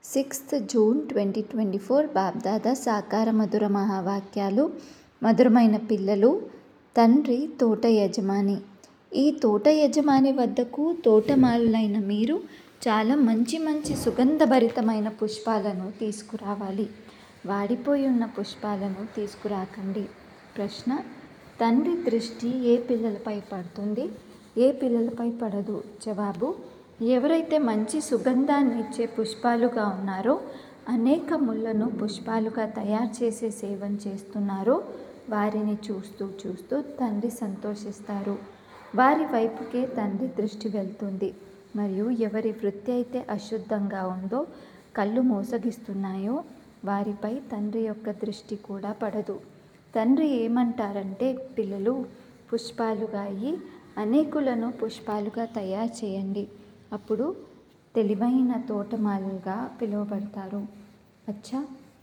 sixth June twenty twenty four BapDada సాకార మధుర మహావాక్యాలు మధురమైన పిల్లలు తండ్రి తోట యజమాని ఈ తోట యజమాని వద్దకు తోటమాలులైన మీరు చాలా మంచి మంచి సుగంధభరితమైన పుష్పాలను తీసుకురావాలి వాడిపోయి ఉన్న పుష్పాలను తీసుకురాకండి ప్రశ్న తండ్రి దృష్టి ఏ పిల్లలపై పడుతుంది ఏ పిల్లలపై పడదు జవాబు ఎవరైతే మంచి సుగంధాన్ని ఇచ్చే పుష్పాలుగా ఉన్నారో అనేక ముళ్ళను పుష్పాలుగా తయారు చేసే సేవం చేస్తున్నారో వారిని చూస్తూ చూస్తూ తండ్రి సంతోషిస్తారు వారి వైపుకే తండ్రి దృష్టి వెళ్తుంది మరియు ఎవరి వృత్తి అయితే అశుద్ధంగా ఉందో కళ్ళు మోసగిస్తున్నాయో వారిపై తండ్రి యొక్క దృష్టి కూడా పడదు తండ్రి ఏమంటారంటే పిల్లలు పుష్పాలుగా అయ్యి అనేకులను పుష్పాలుగా తయారు చేయండి అప్పుడు తెలివైన తోటమాలుగా పిలువబడతారు అచ్చా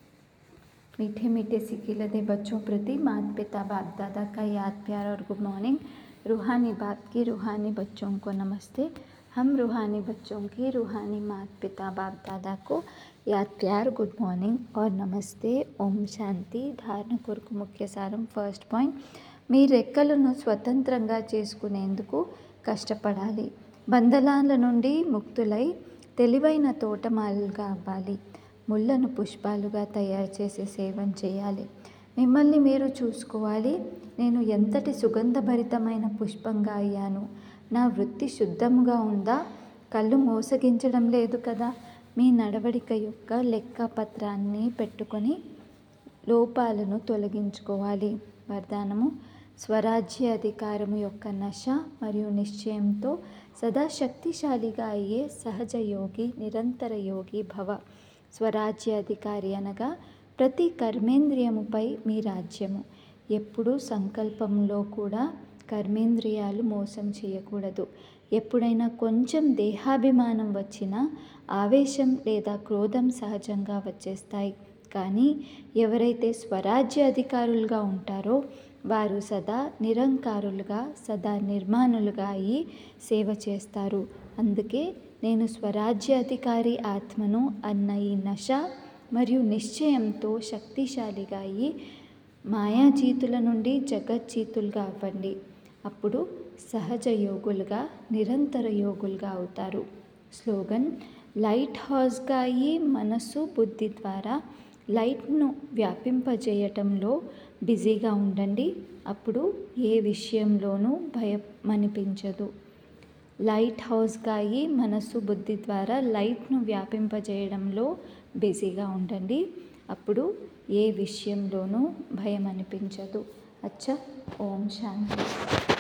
मीठे मीठे सीखे लदे बच्चों प्रति माता पिता बाप दादा का याद प्यार और गुड मॉर्निंग रूहानी बाप की रूहानी बच्चों को नमस्ते हम रूहानी बच्चों की रूहानी माता पिता बाप दादा को याद प्यार गुड मॉर्निंగ్ और నమస్తే ఓం శాంతి ధారణ కొరకు ముఖ్య సారం ఫస్ట్ పాయింట్ మీ రెక్కలను స్వతంత్రంగా చేసుకునేందుకు కష్టపడాలి బంధనాల నుండి ముక్తులై తెలివైన తోటమాలుగా అవ్వాలి ముళ్ళను పుష్పాలుగా తయారు చేసే సేవం చేయాలి మిమ్మల్ని మీరు చూసుకోవాలి నేను ఎంతటి సుగంధభరితమైన పుష్పంగా అయ్యాను నా వృత్తి శుద్ధముగా ఉందా కళ్ళు మోసగించడం లేదు కదా మీ నడవడిక యొక్క లెక్క పత్రాన్ని పెట్టుకొని లోపాలను తొలగించుకోవాలి వరదానము స్వరాజ్య అధికారము యొక్క నశ మరియు నిశ్చయంతో సదా శక్తిశాలిగా అయ్యే సహజ యోగి నిరంతర యోగి భవ స్వరాజ్యాధికారి అనగా ప్రతి కర్మేంద్రియముపై మీ రాజ్యము ఎప్పుడు సంకల్పంలో కూడా కర్మేంద్రియాలు మోసం చేయకూడదు ఎప్పుడైనా కొంచెం దేహాభిమానం వచ్చినా ఆవేశం లేదా క్రోధం సహజంగా వచ్చేస్తాయి కానీ ఎవరైతే స్వరాజ్య అధికారులుగా ఉంటారో వారు సదా నిరంకారులుగా సదా నిర్మాణులుగా అయి సేవ చేస్తారు అందుకే నేను స్వరాజ్యాధికారి ఆత్మను అన్న ఈ నశ మరియు నిశ్చయంతో శక్తిశాలిగా అయ్యి మాయాజీతుల నుండి జగజ్జీతులుగా అవ్వండి అప్పుడు సహజ యోగులుగా నిరంతర యోగులుగా అవుతారు స్లోగన్ లైట్ హౌస్గా అయ్యి మనస్సు బుద్ధి ద్వారా లైట్ను వ్యాపింపజేయటంలో బిజీగా ఉండండి అప్పుడు ఏ విషయంలోనూ భయం అనిపించదు లైట్ హౌస్గా అయ్యి మనస్సు బుద్ధి ద్వారా లైట్ను వ్యాపింపజేయడంలో బిజీగా ఉండండి అప్పుడు ఏ విషయంలోనూ భయం అనిపించదు అచ్చా ఓం శాంతి